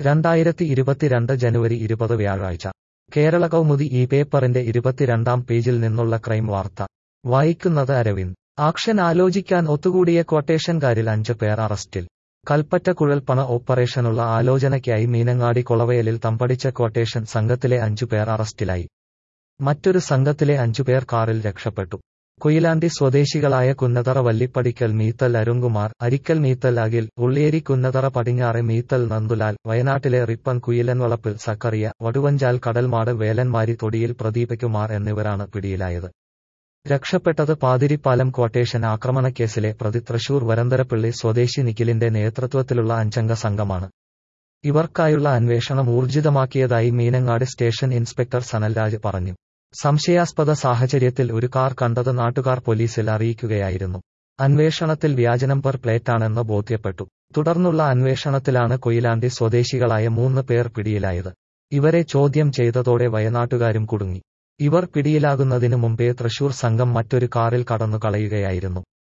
രണ്ടായിരത്തി ഇരുപത്തിരണ്ട് ജനുവരി ഇരുപത് വ്യാഴാഴ്ച കേരള കൗമുദി ഈ പേപ്പറിന്റെ ഇരുപത്തിരണ്ടാം പേജിൽ നിന്നുള്ള ക്രൈം വാർത്ത വായിക്കുന്നത് അരവിന്ദ് ആക്ഷൻ ആലോചിക്കാൻ ഒത്തുകൂടിയ ക്വട്ടേഷൻകാരിൽ അഞ്ച് പേർ അറസ്റ്റിൽ കൽപ്പറ്റ കുഴൽപ്പണ ഓപ്പറേഷനുള്ള ആലോചനയ്ക്കായി മീനങ്ങാടി കൊളവയലിൽ തമ്പടിച്ച ക്വട്ടേഷൻ സംഘത്തിലെ അഞ്ചു പേർ അറസ്റ്റിലായി മറ്റൊരു സംഘത്തിലെ അഞ്ചുപേർ കാറിൽ രക്ഷപ്പെട്ടു കൊയിലാണ്ടി സ്വദേശികളായ കുന്നതറ വല്ലിപ്പടിക്കൽ മീത്തൽ അരുൺകുമാർ അരിക്കൽ മീത്തൽ അഖിൽ ഉള്ളിയേരി കുന്നതറ പടിഞ്ഞാറെ മീത്തൽ നന്ദുലാൽ വയനാട്ടിലെ റിപ്പൻ കുയിലൻവളപ്പിൽ സക്കറിയ വടുവഞ്ചാൽ കടൽമാട് വേലന്മാരി തൊടിയിൽ പ്രദീപകുമാർ എന്നിവരാണ് പിടിയിലായത് രക്ഷപ്പെട്ടത് പാതിരിപ്പാലം ക്വട്ടേഷൻ ആക്രമണക്കേസിലെ പ്രതി തൃശൂർ വരന്തരപ്പള്ളി സ്വദേശി നിഖിലിന്റെ നേതൃത്വത്തിലുള്ള അഞ്ചംഗ സംഘമാണ് ഇവർക്കായുള്ള അന്വേഷണം ഊർജിതമാക്കിയതായി മീനങ്ങാട് സ്റ്റേഷൻ ഇൻസ്പെക്ടർ സനൽരാജ് പറഞ്ഞു സംശയാസ്പദ സാഹചര്യത്തിൽ ഒരു കാർ കണ്ടത് നാട്ടുകാർ പോലീസിൽ അറിയിക്കുകയായിരുന്നു അന്വേഷണത്തിൽ വ്യാജ നമ്പർ പ്ലേറ്റാണെന്ന് ബോധ്യപ്പെട്ടു തുടർന്നുള്ള അന്വേഷണത്തിലാണ് കൊയിലാണ്ടി സ്വദേശികളായ മൂന്ന് പേർ പിടിയിലായത് ഇവരെ ചോദ്യം ചെയ്തതോടെ വയനാട്ടുകാരും കുടുങ്ങി ഇവർ പിടിയിലാകുന്നതിനു മുമ്പേ തൃശൂർ സംഘം മറ്റൊരു കാറിൽ കടന്നു കളയുകയായിരുന്നു